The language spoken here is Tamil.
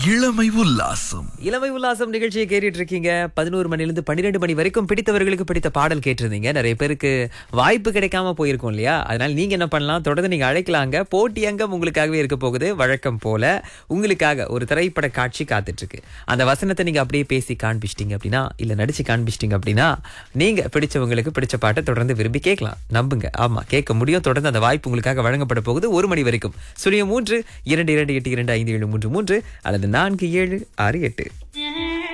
இளமை உல்லாசம் இளமை உல்லாசம் நிகழ்ச்சியை கேட்டுட்டு இருக்கீங்க பதினோரு மணிலிருந்து பன்னிரெண்டு மணி வரைக்கும் பிடித்தவர்களுக்கு பிடித்த பாடல் கேட்டிருந்தீங்க நிறைய பேருக்கு வாய்ப்பு கிடைக்காம போயிருக்கும் இல்லையா அதனால நீங்க என்ன பண்ணலாம் தொடர்ந்து நீங்க அழைக்கலாங்க போட்டி அங்கம் உங்களுக்காகவே இருக்க போகுது வழக்கம் போல உங்களுக்காக ஒரு திரைப்பட காட்சி காத்துட்டு இருக்கு அந்த வசனத்தை நீங்க அப்படியே பேசி காண்பிச்சிட்டீங்க அப்படின்னா இல்ல நடிச்சு காண்பிச்சிட்டீங்க அப்படின்னா நீங்க பிடிச்சவங்களுக்கு பிடிச்ச பாட்டை தொடர்ந்து விரும்பி கேட்கலாம் நம்புங்க ஆமா கேட்க முடியும் தொடர்ந்து அந்த வாய்ப்பு உங்களுக்காக வழங்கப்பட போகுது ஒரு மணி வரைக்கும் சுழியம் மூன்று இரண்டு இரண்டு எட்டு இரண்டு ஐந்து ஏழு மூன்று மூன்று அல்லது நான்கு ஏழு ஆறு எட்டு